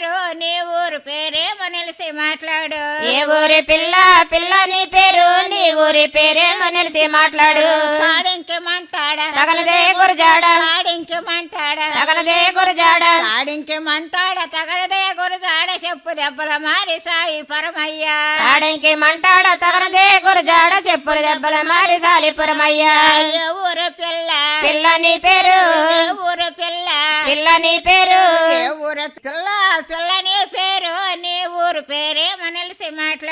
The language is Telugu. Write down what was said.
పేరు నీ ఊరు పేరేమో నిలిసి మాట్లాడు ఏ ఊరి పిల్ల పిల్ల నీ పేరు నీ ఊరి పేరేమో నిలిచి మాట్లాడు కాడింకెమంటాడా తగలదే గురజాడ కాడింకెమంటాడా తగలదే గురజాడ కాడింకెమంటాడా తగలదే గురజాడ చెప్పు దెబ్బల మారి సాయి పరమయ్యా తాడంకి మంటాడ తగలదే గురజాడ చెప్పులు దెబ్బల మారి సాలిపురమయ్యా ఏ ఊరు పిల్ల పిల్ల నీ పేరు ఏ ఊరు పిల్ల పిల్ల నీ పేరు ఏ ఊరు పిల్ల పిల్ల నీ పేరు నీ ఊరు పేరేమో నిలిసి మాట్లాడు